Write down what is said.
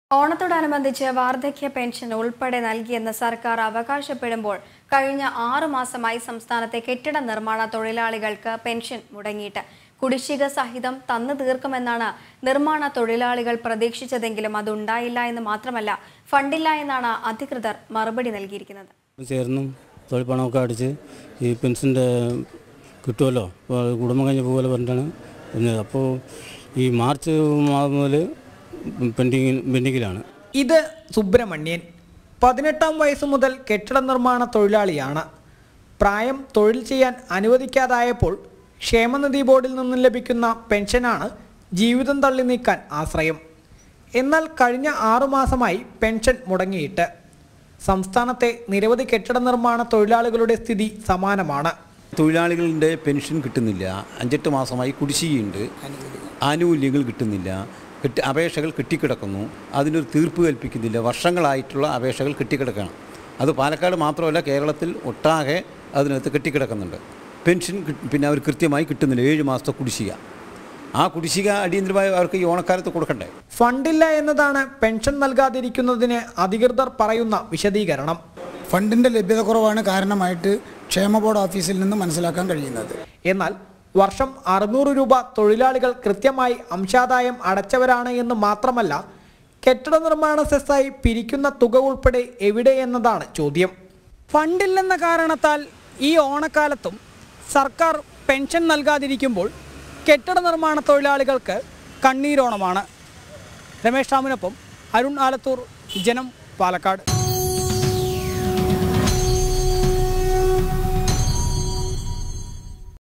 ഓണത്തോടനുബന്ധിച്ച് വാർദ്ധക്യ പെൻഷൻ ഉൾപ്പെടെ നൽകിയെന്ന് സർക്കാർ അവകാശപ്പെടുമ്പോൾ കഴിഞ്ഞ ആറു മാസമായി സംസ്ഥാനത്തെ കെട്ടിട നിർമ്മാണ തൊഴിലാളികൾക്ക് പെൻഷൻ മുടങ്ങിയിട്ട് കുടിശ്ശിക സഹിതം തന്നു തീർക്കുമെന്നാണ് നിർമ്മാണ തൊഴിലാളികൾ പ്രതീക്ഷിച്ചതെങ്കിലും അതുണ്ടായില്ല എന്ന് മാത്രമല്ല ഫണ്ടില്ല എന്നാണ് അധികൃതർ മറുപടി നൽകിയിരിക്കുന്നത് ചേർന്നും തൊഴിൽ പണമൊക്കെ അടിച്ച് ഈ പെൻഷൻ്റെ കിട്ടുമല്ലോ അപ്പോൾ അത് കുടുംബം കഴിഞ്ഞ പോലെ പറഞ്ഞിട്ടാണ് പിന്നെ അപ്പോൾ ഈ മാർച്ച് മാസം മുതൽ പെൻഡിങ് പെൻഡിങ്ങിലാണ് ഇത് സുബ്രഹ്മണ്യൻ പതിനെട്ടാം വയസ്സ് മുതൽ കെട്ടിട നിർമ്മാണ തൊഴിലാളിയാണ് പ്രായം തൊഴിൽ ചെയ്യാൻ അനുവദിക്കാതായപ്പോൾ ക്ഷേമനിധി ബോർഡിൽ നിന്നും ലഭിക്കുന്ന പെൻഷനാണ് ജീവിതം തള്ളി നീക്കാൻ ആശ്രയം എന്നാൽ കഴിഞ്ഞ ആറുമാസമായി പെൻഷൻ മുടങ്ങിയിട്ട് സംസ്ഥാനത്തെ നിരവധി കെട്ടിട നിർമ്മാണ തൊഴിലാളികളുടെ സ്ഥിതി സമാനമാണ് തൊഴിലാളികളുടെ പെൻഷൻ കിട്ടുന്നില്ല അഞ്ചെട്ട് മാസമായി കുടിശ്ശികയുണ്ട് ആനുകൂല്യങ്ങൾ കിട്ടുന്നില്ല കെട്ടി അപേക്ഷകൾ കെട്ടിക്കിടക്കുന്നു അതിനൊരു തീർപ്പ് കൽപ്പിക്കുന്നില്ല വർഷങ്ങളായിട്ടുള്ള അപേക്ഷകൾ കെട്ടിക്കിടക്കണം അത് പാലക്കാട് മാത്രമല്ല കേരളത്തിൽ ഒട്ടാകെ അതിനകത്ത് കെട്ടിക്കിടക്കുന്നുണ്ട് പെൻഷൻ കി- പിന്നെ അവർ കൃത്യമായി കിട്ടുന്നില്ല ഏഴ് മാസത്തെ കുടിശ്ശിക ആ കുടിശ്ശിക അടിയന്തരമായി അവർക്ക് ഈ ഓണക്കാലത്ത് കൊടുക്കണ്ടേ ഫണ്ടില്ല എന്നതാണ് പെൻഷൻ നൽകാതിരിക്കുന്നതിന് അധികൃതർ പറയുന്ന വിശദീകരണം ഫണ്ടിൻ്റെ ലഭ്യത കുറവാണ് കാരണമായിട്ട് ക്ഷേമ ബോർഡ് ഓഫീസിൽ നിന്ന് മനസ്സിലാക്കാൻ കഴിയുന്നത് എന്നാൽ വർഷം അറുന്നൂറ് രൂപ തൊഴിലാളികൾ കൃത്യമായി അംശാദായം അടച്ചവരാണ് എന്ന് മാത്രമല്ല കെട്ടിട നിർമ്മാണ സെസ്സായി പിരിക്കുന്ന തുക ഉൾപ്പെടെ എവിടെ എന്നതാണ് ചോദ്യം ഫണ്ടില്ലെന്ന കാരണത്താൽ ഈ ഓണക്കാലത്തും സർക്കാർ പെൻഷൻ നൽകാതിരിക്കുമ്പോൾ കെട്ടിട നിർമ്മാണ തൊഴിലാളികൾക്ക് കണ്ണീരോണമാണ് രമേശ് റാമിനൊപ്പം അരുൺ ആലത്തൂർ ജനം പാലക്കാട്